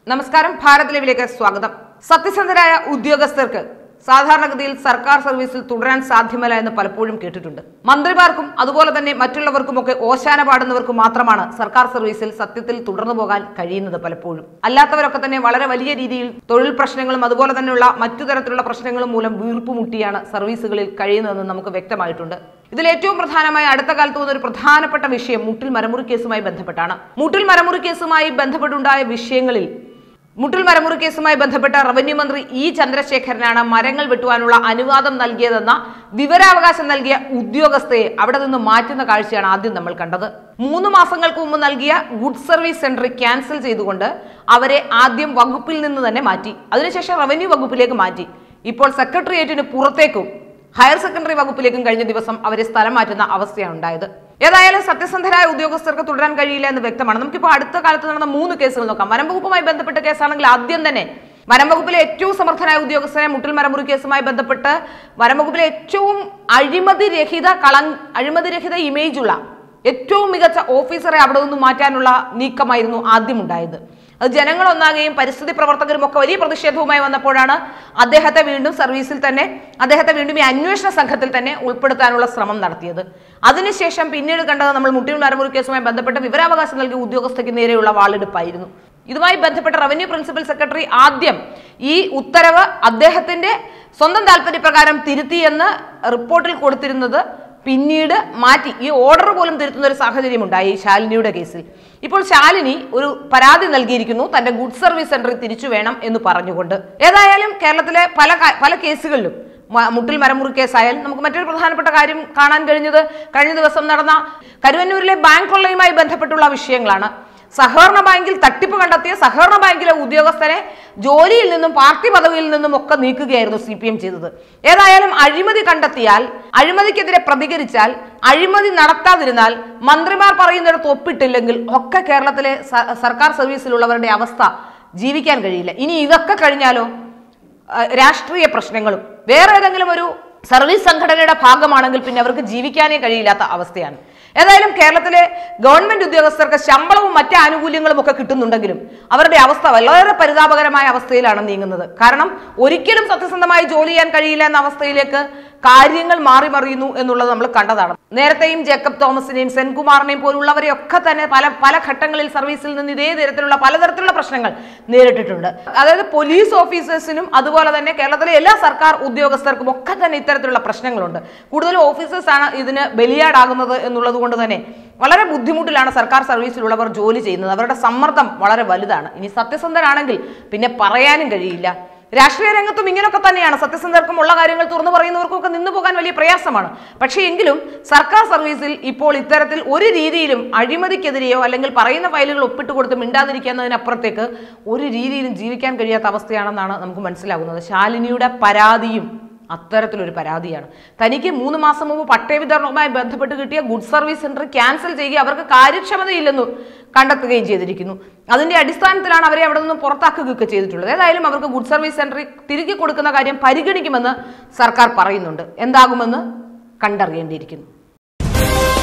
നമസ്കാരം ഭാരത് ലൈവിലേക്ക് സ്വാഗതം സത്യസന്ധരായ ഉദ്യോഗസ്ഥർക്ക് സാധാരണഗതിയിൽ സർക്കാർ സർവീസിൽ തുടരാൻ സാധ്യമല്ല എന്ന് പലപ്പോഴും കേട്ടിട്ടുണ്ട് മന്ത്രിമാർക്കും അതുപോലെ തന്നെ മറ്റുള്ളവർക്കുമൊക്കെ ഓശാന പാടുന്നവർക്ക് മാത്രമാണ് സർക്കാർ സർവീസിൽ സത്യത്തിൽ തുടർന്നു പോകാൻ കഴിയുന്നത് പലപ്പോഴും അല്ലാത്തവരൊക്കെ തന്നെ വളരെ വലിയ രീതിയിൽ തൊഴിൽ പ്രശ്നങ്ങളും അതുപോലെ തന്നെയുള്ള മറ്റു തരത്തിലുള്ള പ്രശ്നങ്ങളും മൂലം വീർപ്പുമുട്ടിയാണ് സർവീസുകളിൽ കഴിയുന്നതെന്ന് നമുക്ക് വ്യക്തമായിട്ടുണ്ട് ഇതിൽ ഏറ്റവും പ്രധാനമായി അടുത്ത കാലത്ത് വന്ന ഒരു പ്രധാനപ്പെട്ട വിഷയം മുട്ടിൽ മരമുറി കേസുമായി ബന്ധപ്പെട്ടാണ് മുട്ടിൽ മരമുറി കേസുമായി ബന്ധപ്പെട്ടുണ്ടായ വിഷയങ്ങളിൽ മുട്ടിൽ മരമുറി കേസുമായി ബന്ധപ്പെട്ട റവന്യൂ മന്ത്രി ഇ ചന്ദ്രശേഖരനാണ് മരങ്ങൾ വെട്ടുവാനുള്ള അനുവാദം നൽകിയതെന്ന വിവരാവകാശം നൽകിയ ഉദ്യോഗസ്ഥയെ അവിടെ നിന്ന് മാറ്റുന്ന കാഴ്ചയാണ് ആദ്യം നമ്മൾ കണ്ടത് മൂന്ന് മാസങ്ങൾക്ക് മുമ്പ് നൽകിയ ഗുഡ് സർവീസ് സെന്റർ ക്യാൻസൽ ചെയ്തുകൊണ്ട് അവരെ ആദ്യം വകുപ്പിൽ നിന്ന് തന്നെ മാറ്റി അതിനുശേഷം റവന്യൂ വകുപ്പിലേക്ക് മാറ്റി ഇപ്പോൾ സെക്രട്ടേറിയറ്റിന് പുറത്തേക്കും ഹയർ സെക്കൻഡറി വകുപ്പിലേക്കും കഴിഞ്ഞ ദിവസം അവരെ സ്ഥലം മാറ്റുന്ന അവസ്ഥയാണ് ഉണ്ടായത് ഏതായാലും സത്യസന്ധരായ ഉദ്യോഗസ്ഥർക്ക് തുടരാൻ കഴിയില്ല എന്ന് വ്യക്തമാണ് നമുക്കിപ്പോൾ അടുത്ത കാലത്ത് നടന്ന മൂന്ന് കേസുകൾ നോക്കാം വനം വകുപ്പുമായി ബന്ധപ്പെട്ട കേസാണെങ്കിൽ ആദ്യം തന്നെ വനം വകുപ്പിലെ ഏറ്റവും സമർത്ഥനായ ഉദ്യോഗസ്ഥനെ മുട്ടിൽ മരമുറി കേസുമായി ബന്ധപ്പെട്ട് വനം വകുപ്പിലെ ഏറ്റവും അഴിമതി രഹിത കളങ് അഴിമതി രഹിത ഇമേജുള്ള ഏറ്റവും മികച്ച ഓഫീസറെ അവിടെ നിന്ന് മാറ്റാനുള്ള നീക്കമായിരുന്നു ആദ്യം ഉണ്ടായത് അത് ജനങ്ങളൊന്നാകുകയും പരിസ്ഥിതി പ്രവർത്തകരും ഒക്കെ വലിയ പ്രതിഷേധവുമായി വന്നപ്പോഴാണ് അദ്ദേഹത്തെ വീണ്ടും സർവീസിൽ തന്നെ അദ്ദേഹത്തെ വീണ്ടും ഈ അന്വേഷണ സംഘത്തിൽ തന്നെ ഉൾപ്പെടുത്താനുള്ള ശ്രമം നടത്തിയത് അതിനുശേഷം പിന്നീട് കണ്ടത് നമ്മൾ മുട്ടിയൂർ നരമുറി കേസുമായി ബന്ധപ്പെട്ട് വിവരാവകാശം നൽകിയ ഉദ്യോഗസ്ഥയ്ക്ക് നേരെയുള്ള വാളെടുപ്പായിരുന്നു ഇതുമായി ബന്ധപ്പെട്ട റവന്യൂ പ്രിൻസിപ്പൽ സെക്രട്ടറി ആദ്യം ഈ ഉത്തരവ് അദ്ദേഹത്തിന്റെ സ്വന്തം താല്പര്യപ്രകാരം തിരുത്തിയെന്ന് റിപ്പോർട്ടിൽ കൊടുത്തിരുന്നത് പിന്നീട് മാറ്റി ഈ ഓർഡർ പോലും തിരുത്തുന്ന ഒരു സാഹചര്യം ഉണ്ടായി ഈ ശാലിനിയുടെ കേസിൽ ഇപ്പോൾ ശാലിനി ഒരു പരാതി നൽകിയിരിക്കുന്നു തന്റെ ഗുഡ് സർവീസ് സെന്ററിൽ തിരിച്ചു വേണം എന്ന് പറഞ്ഞുകൊണ്ട് ഏതായാലും കേരളത്തിലെ പല കാ- പല കേസുകളിലും മ- മുട്ടിൽ മരമുറി കേസായാലും നമുക്ക് മറ്റൊരു പ്രധാനപ്പെട്ട കാര്യം കാണാൻ കഴിഞ്ഞത് കഴിഞ്ഞ ദിവസം നടന്ന കരുവന്നൂരിലെ ബാങ്ക് കൊള്ളയുമായി ബന്ധപ്പെട്ടുള്ള വിഷയങ്ങളാണ് സഹകരണ ബാങ്കിൽ തട്ടിപ്പ് കണ്ടെത്തിയ സഹകരണ ബാങ്കിലെ ഉദ്യോഗസ്ഥനെ ജോലിയിൽ നിന്നും പാർട്ടി പദവിയിൽ നിന്നും ഒക്കെ നീക്കുകയായിരുന്നു സി പി എം ചെയ്തത് ഏതായാലും അഴിമതി കണ്ടെത്തിയാൽ അഴിമതിക്കെതിരെ പ്രതികരിച്ചാൽ അഴിമതി നടത്താതിരുന്നാൽ മന്ത്രിമാർ പറയുന്നിടത്ത് ഒപ്പിട്ടില്ലെങ്കിൽ ഒക്കെ കേരളത്തിലെ സ- സർക്കാർ സർവീസിലുള്ളവരുടെ അവസ്ഥ ജീവിക്കാൻ കഴിയില്ല ഇനി ഇതൊക്കെ കഴിഞ്ഞാലോ അഹ് രാഷ്ട്രീയ പ്രശ്നങ്ങളും വേറെ ഏതെങ്കിലും ഒരു സർവീസ് സംഘടനയുടെ ഭാഗമാണെങ്കിൽ പിന്നെ അവർക്ക് ജീവിക്കാനേ കഴിയില്ലാത്ത അവസ്ഥയാണ് ഏതായാലും കേരളത്തിലെ ഗവൺമെന്റ് ഉദ്യോഗസ്ഥർക്ക് ശമ്പളവും മറ്റ് ആനുകൂല്യങ്ങളും ഒക്കെ കിട്ടുന്നുണ്ടെങ്കിലും അവരുടെ അവസ്ഥ വളരെ പരിതാപകരമായ അവസ്ഥയിലാണ് നീങ്ങുന്നത് കാരണം ഒരിക്കലും സത്യസന്ധമായി ജോലി ചെയ്യാൻ കഴിയില്ല എന്ന അവസ്ഥയിലേക്ക് കാര്യങ്ങൾ മാറി മറിയുന്നു എന്നുള്ളത് നമ്മൾ കണ്ടതാണ് നേരത്തെയും ജേക്കബ് തോമസിനെയും സെൻകുമാറിനെയും പോലുള്ളവരെയൊക്കെ തന്നെ പല പല ഘട്ടങ്ങളിൽ സർവീസിൽ നിന്ന് ഇതേ തരത്തിലുള്ള പലതരത്തിലുള്ള പ്രശ്നങ്ങൾ നേരിട്ടിട്ടുണ്ട് അതായത് പോലീസ് ഓഫീസേഴ്സിനും അതുപോലെ തന്നെ കേരളത്തിലെ എല്ലാ സർക്കാർ ഉദ്യോഗസ്ഥർക്കും ഒക്കെ തന്നെ ഇത്തരത്തിലുള്ള പ്രശ്നങ്ങളുണ്ട് കൂടുതൽ ഓഫീസേഴ്സ് ആണ് ഇതിന് ബലിയാടാകുന്നത് എന്നുള്ളത് കൊണ്ട് തന്നെ വളരെ ബുദ്ധിമുട്ടിലാണ് സർക്കാർ സർവീസിലുള്ളവർ ജോലി ചെയ്യുന്നത് അവരുടെ സമ്മർദ്ദം വളരെ വലുതാണ് ഇനി സത്യസന്ധരാണെങ്കിൽ പിന്നെ പറയാനും കഴിയില്ല രാഷ്ട്രീയ രംഗത്തും ഇങ്ങനെയൊക്കെ തന്നെയാണ് സത്യസന്ധർക്കും ഉള്ള കാര്യങ്ങൾ തുറന്നു പറയുന്നവർക്കും ഒക്കെ നിന്നു പോകാൻ വലിയ പ്രയാസമാണ് പക്ഷേ എങ്കിലും സർക്കാർ സർവീസിൽ ഇപ്പോൾ ഇത്തരത്തിൽ ഒരു രീതിയിലും അഴിമതിക്കെതിരെയോ അല്ലെങ്കിൽ പറയുന്ന ഫയലുകൾ ഒപ്പിട്ട് കൊടുത്ത് മിണ്ടാതിരിക്കുന്നതിനപ്പുറത്തേക്ക് ഒരു രീതിയിലും ജീവിക്കാൻ കഴിയാത്ത അവസ്ഥയാണെന്നാണ് നമുക്ക് മനസ്സിലാകുന്നത് ശാലിനിയുടെ പരാതിയും അത്തരത്തിലൊരു പരാതിയാണ് തനിക്ക് മൂന്ന് മാസം മുമ്പ് പട്ടയ വിതരണവുമായി ബന്ധപ്പെട്ട് കിട്ടിയ ഗുഡ് സർവീസ് സെന്റർ ക്യാൻസൽ ചെയ്യുകയും അവർക്ക് കാര്യക്ഷമതയില്ലെന്ന് കണ്ടെത്തുകയും ചെയ്തിരിക്കുന്നു അതിന്റെ അടിസ്ഥാനത്തിലാണ് അവരെ അവിടെ നിന്ന് പുറത്താക്കുകയൊക്കെ ചെയ്തിട്ടുള്ളത് ഏതായാലും അവർക്ക് ഗുഡ് സർവീസ് സെന്റർ തിരികെ കൊടുക്കുന്ന കാര്യം പരിഗണിക്കുമെന്ന് സർക്കാർ പറയുന്നുണ്ട് എന്താകുമെന്ന് കണ്ടറിയേണ്ടിയിരിക്കുന്നു